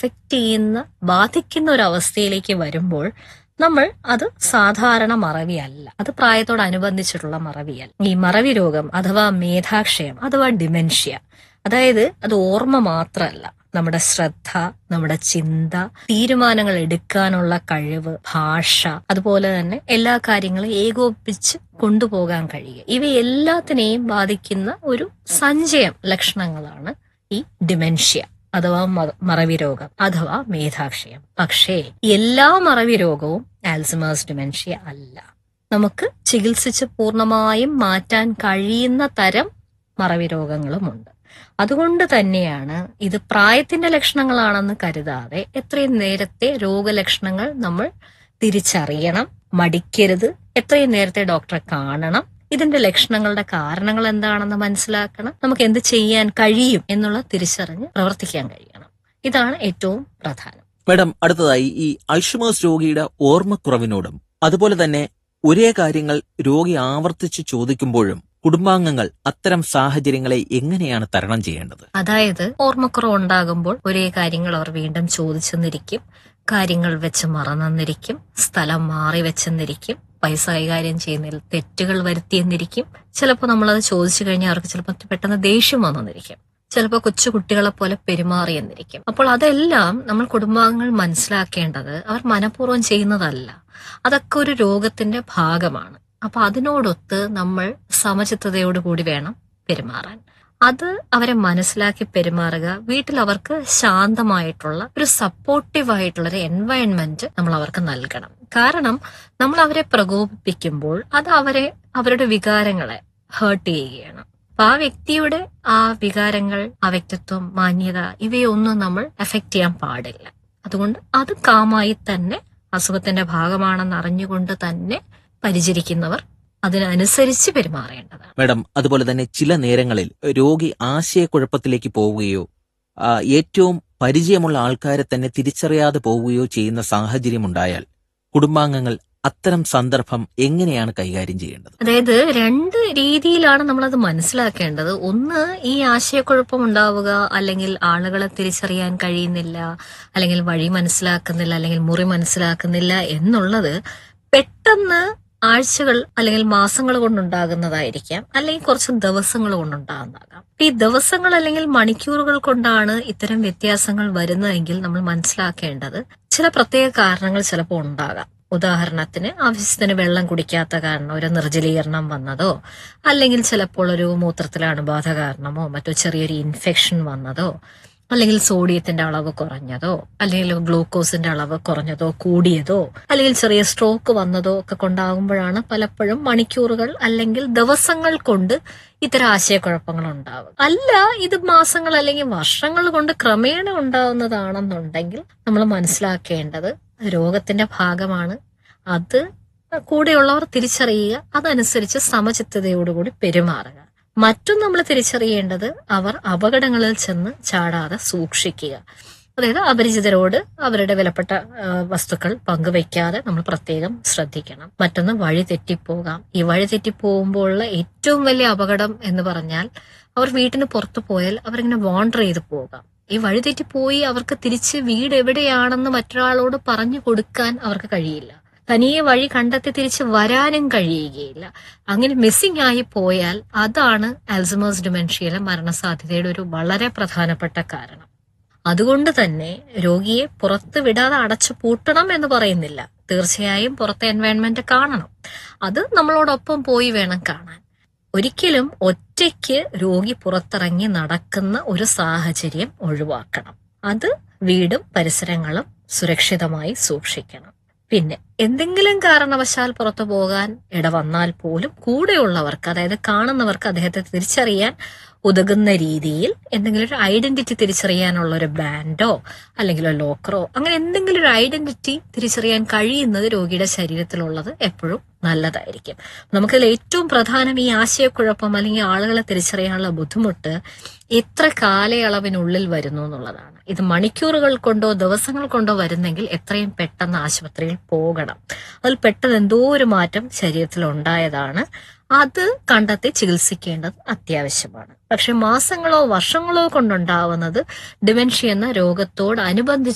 affect ചെയ്യുന്ന ബാധിക്കുന്ന ഒരു അവസ്ഥയിലേക്ക് വരുമ്പോൾ നമ്മൾ അത് സാധാരണ മറവിയല്ല അത് പ്രായത്തോടനുബന്ധിച്ചിട്ടുള്ള മറവിയല്ല ഈ മറവി രോഗം അഥവാ മേധാക്ഷയം അഥവാ ഡിമെൻഷ്യ അതായത് അത് ഓർമ്മ മാത്രമല്ല നമ്മുടെ ശ്രദ്ധ നമ്മുടെ ചിന്ത തീരുമാനങ്ങൾ എടുക്കാനുള്ള കഴിവ് ഭാഷ അതുപോലെ തന്നെ എല്ലാ കാര്യങ്ങളും ഏകോപിപ്പിച്ച് കൊണ്ടുപോകാൻ കഴിയുക ഇവയെല്ലാത്തിനെയും ബാധിക്കുന്ന ഒരു സഞ്ചയം ലക്ഷണങ്ങളാണ് ഈ ഡിമെൻഷ്യ അഥവാ മ- മറവി രോഗം അഥവാ മേധാക്ഷയം പക്ഷേ എല്ലാ മറവി രോഗവും ആൽസമേഴ്സ് ഡിമെൻഷ്യ അല്ല നമുക്ക് ചികിത്സിച്ച് പൂർണ്ണമായും മാറ്റാൻ കഴിയുന്ന തരം മറവി രോഗങ്ങളുമുണ്ട് അതുകൊണ്ട് തന്നെയാണ് ഇത് പ്രായത്തിന്റെ ലക്ഷണങ്ങളാണെന്ന് കരുതാതെ എത്രയും നേരത്തെ രോഗലക്ഷണങ്ങൾ നമ്മൾ തിരിച്ചറിയണം മടിക്കരുത് എത്രയും നേരത്തെ ഡോക്ടറെ കാണണം ഇതിന്റെ ലക്ഷണങ്ങളുടെ കാരണങ്ങൾ എന്താണെന്ന് മനസ്സിലാക്കണം നമുക്ക് എന്ത് ചെയ്യാൻ കഴിയും എന്നുള്ള തിരിച്ചറിഞ്ഞ് പ്രവർത്തിക്കാൻ കഴിയണം ഇതാണ് ഏറ്റവും പ്രധാനം മാഡം അടുത്തതായി ഈ അൾഷിമേഴ്സ് രോഗിയുടെ ഓർമ്മക്കുറവിനോടും അതുപോലെ തന്നെ ഒരേ കാര്യങ്ങൾ രോഗി ആവർത്തിച്ച് ചോദിക്കുമ്പോഴും കുടുംബാംഗങ്ങൾ അത്തരം സാഹചര്യങ്ങളെ എങ്ങനെയാണ് തരണം ചെയ്യേണ്ടത് അതായത് ഓർമ്മക്കുറവ് ഉണ്ടാകുമ്പോൾ ഒരേ കാര്യങ്ങൾ അവർ വീണ്ടും ചോദിച്ചെന്നിരിക്കും കാര്യങ്ങൾ വെച്ച് മറന്നെന്നിരിക്കും സ്ഥലം മാറി വെച്ചെന്നിരിക്കും പൈസ കൈകാര്യം ചെയ്യുന്നതിൽ തെറ്റുകൾ വരുത്തിയെന്നിരിക്കും ചിലപ്പോൾ നമ്മളത് ചോദിച്ചു കഴിഞ്ഞാൽ അവർക്ക് ചിലപ്പോൾ പെട്ടെന്ന് ദേഷ്യം വന്നെന്നിരിക്കും ചിലപ്പോൾ കൊച്ചു കുട്ടികളെ പോലെ പെരുമാറിയെന്നിരിക്കും അപ്പോൾ അതെല്ലാം നമ്മൾ കുടുംബാംഗങ്ങൾ മനസ്സിലാക്കേണ്ടത് അവർ മനഃപൂർവ്വം ചെയ്യുന്നതല്ല അതൊക്കെ ഒരു രോഗത്തിന്റെ ഭാഗമാണ് അപ്പൊ അതിനോടൊത്ത് നമ്മൾ സമചിത്തതയോടുകൂടി വേണം പെരുമാറാൻ അത് അവരെ മനസ്സിലാക്കി പെരുമാറുക വീട്ടിൽ അവർക്ക് ശാന്തമായിട്ടുള്ള ഒരു സപ്പോർട്ടീവ് ആയിട്ടുള്ള ഒരു എൻവയൺമെന്റ് നമ്മൾ അവർക്ക് നൽകണം കാരണം നമ്മൾ അവരെ പ്രകോപിപ്പിക്കുമ്പോൾ അത് അവരെ അവരുടെ വികാരങ്ങളെ ഹേർട്ട് ചെയ്യുകയാണ് അപ്പൊ ആ വ്യക്തിയുടെ ആ വികാരങ്ങൾ ആ വ്യക്തിത്വം മാന്യത ഇവയൊന്നും നമ്മൾ എഫക്ട് ചെയ്യാൻ പാടില്ല അതുകൊണ്ട് അത് കാമായി തന്നെ അസുഖത്തിന്റെ ഭാഗമാണെന്ന് അറിഞ്ഞുകൊണ്ട് തന്നെ പരിചരിക്കുന്നവർ അതിനനുസരിച്ച് പെരുമാറേണ്ടതാണ് മാഡം അതുപോലെ തന്നെ ചില നേരങ്ങളിൽ രോഗി ആശയക്കുഴപ്പത്തിലേക്ക് പോവുകയോ ആ, ഏറ്റവും പരിചയമുള്ള ആൾക്കാരെ തന്നെ തിരിച്ചറിയാതെ പോവുകയോ ചെയ്യുന്ന സാഹചര്യം ഉണ്ടായാൽ കുടുംബാംഗങ്ങൾ അത്തരം സന്ദർഭം എങ്ങനെയാണ് കൈകാര്യം ചെയ്യേണ്ടത് അതായത് രണ്ട് രീതിയിലാണ് നമ്മളത് മനസ്സിലാക്കേണ്ടത് ഒന്ന് ഈ ആശയക്കുഴപ്പം ഉണ്ടാവുക അല്ലെങ്കിൽ ആളുകളെ തിരിച്ചറിയാൻ കഴിയുന്നില്ല അല്ലെങ്കിൽ വഴി മനസ്സിലാക്കുന്നില്ല അല്ലെങ്കിൽ മുറി മനസ്സിലാക്കുന്നില്ല എന്നുള്ളത് പെട്ടെന്ന് ആഴ്ചകൾ അല്ലെങ്കിൽ മാസങ്ങൾ കൊണ്ടുണ്ടാകുന്നതായിരിക്കാം അല്ലെങ്കിൽ കുറച്ച് ദിവസങ്ങൾ കൊണ്ടുണ്ടാകുന്നതാകാം ഈ ദിവസങ്ങൾ അല്ലെങ്കിൽ മണിക്കൂറുകൾ കൊണ്ടാണ് ഇത്തരം വ്യത്യാസങ്ങൾ വരുന്നതെങ്കിൽ നമ്മൾ മനസ്സിലാക്കേണ്ടത് ചില പ്രത്യേക കാരണങ്ങൾ ചിലപ്പോൾ ഉണ്ടാകാം ഉദാഹരണത്തിന് ആവശ്യത്തിന് വെള്ളം കുടിക്കാത്ത കാരണം ഒരു നിർജ്ജലീകരണം വന്നതോ അല്ലെങ്കിൽ ചിലപ്പോൾ ഒരു മൂത്രത്തിലെ അണുബാധ കാരണമോ മറ്റോ ചെറിയൊരു ഇൻഫെക്ഷൻ വന്നതോ അല്ലെങ്കിൽ സോഡിയത്തിന്റെ അളവ് കുറഞ്ഞതോ അല്ലെങ്കിൽ ഗ്ലൂക്കോസിന്റെ അളവ് കുറഞ്ഞതോ കൂടിയതോ അല്ലെങ്കിൽ ചെറിയ സ്ട്രോക്ക് വന്നതോ ഒക്കെ കൊണ്ടാകുമ്പോഴാണ് പലപ്പോഴും മണിക്കൂറുകൾ അല്ലെങ്കിൽ ദിവസങ്ങൾ കൊണ്ട് ഇത്തരം ആശയക്കുഴപ്പങ്ങൾ ഉണ്ടാവുക അല്ല ഇത് മാസങ്ങൾ അല്ലെങ്കിൽ വർഷങ്ങൾ കൊണ്ട് ക്രമേണ ഉണ്ടാവുന്നതാണെന്നുണ്ടെങ്കിൽ നമ്മൾ മനസ്സിലാക്കേണ്ടത് രോഗത്തിന്റെ ഭാഗമാണ് അത് കൂടെയുള്ളവർ തിരിച്ചറിയുക അതനുസരിച്ച് സമചിത്തതയോടുകൂടി പെരുമാറുക മറ്റും നമ്മൾ തിരിച്ചറിയേണ്ടത് അവർ അപകടങ്ങളിൽ ചെന്ന് ചാടാതെ സൂക്ഷിക്കുക അതായത് അപരിചിതരോട് അവരുടെ വിലപ്പെട്ട ആ, വസ്തുക്കൾ പങ്കുവയ്ക്കാതെ നമ്മൾ പ്രത്യേകം ശ്രദ്ധിക്കണം മറ്റൊന്ന് വഴി തെറ്റിപ്പോകാം ഈ വഴി തെറ്റിപ്പോകുമ്പോഴുള്ള ഏറ്റവും വലിയ അപകടം എന്ന് പറഞ്ഞാൽ അവർ വീട്ടിന് പുറത്തു പോയാൽ അവരിങ്ങനെ വാണ്ടർ ചെയ്ത് പോകാം ഈ വഴി തെറ്റിപ്പോയി അവർക്ക് തിരിച്ച് വീട് എവിടെയാണെന്ന് മറ്റൊരാളോട് പറഞ്ഞു കൊടുക്കാൻ അവർക്ക് കഴിയില്ല തനിയെ വഴി കണ്ടെത്തി തിരിച്ച് വരാനും കഴിയുകയില്ല അങ്ങനെ മിസ്സിംഗ് ആയി പോയാൽ അതാണ് ആൽസമേഴ്സ് ഡിമെൻഷ്യയിലെ മരണസാധ്യതയുടെ ഒരു വളരെ പ്രധാനപ്പെട്ട കാരണം അതുകൊണ്ട് തന്നെ രോഗിയെ പുറത്ത് വിടാതെ അടച്ചു പൂട്ടണം എന്ന് പറയുന്നില്ല തീർച്ചയായും പുറത്തെ എൻവയൺമെന്റ് കാണണം അത് നമ്മളോടൊപ്പം പോയി വേണം കാണാൻ ഒരിക്കലും ഒറ്റയ്ക്ക് രോഗി പുറത്തിറങ്ങി നടക്കുന്ന ഒരു സാഹചര്യം ഒഴിവാക്കണം അത് വീടും പരിസരങ്ങളും സുരക്ഷിതമായി സൂക്ഷിക്കണം പിന്നെ എന്തെങ്കിലും കാരണവശാൽ പുറത്തു പോകാൻ ഇടവന്നാൽ പോലും കൂടെയുള്ളവർക്ക് അതായത് കാണുന്നവർക്ക് അദ്ദേഹത്തെ തിരിച്ചറിയാൻ ഉതകുന്ന രീതിയിൽ എന്തെങ്കിലും ഒരു ഐഡന്റിറ്റി തിരിച്ചറിയാനുള്ള ഒരു ബാൻഡോ അല്ലെങ്കിൽ ഒരു ലോക്കറോ അങ്ങനെ എന്തെങ്കിലും ഒരു ഐഡന്റിറ്റി തിരിച്ചറിയാൻ കഴിയുന്നത് രോഗിയുടെ ശരീരത്തിലുള്ളത് എപ്പോഴും നല്ലതായിരിക്കും നമുക്കതിൽ ഏറ്റവും പ്രധാനം ഈ ആശയക്കുഴപ്പം അല്ലെങ്കിൽ ആളുകളെ തിരിച്ചറിയാനുള്ള ബുദ്ധിമുട്ട് എത്ര കാലയളവിനുള്ളിൽ വരുന്നു എന്നുള്ളതാണ് ഇത് മണിക്കൂറുകൾ കൊണ്ടോ ദിവസങ്ങൾ കൊണ്ടോ വരുന്നെങ്കിൽ എത്രയും പെട്ടെന്ന് ആശുപത്രിയിൽ പോകണം അതിൽ പെട്ടെന്ന് എന്തോ ഒരു മാറ്റം ശരീരത്തിൽ ഉണ്ടായതാണ് അത് കണ്ടെത്തി ചികിത്സിക്കേണ്ടത് അത്യാവശ്യമാണ് പക്ഷെ മാസങ്ങളോ വർഷങ്ങളോ കൊണ്ടുണ്ടാവുന്നത് ഡിമെൻഷ്യ എന്ന രോഗത്തോട്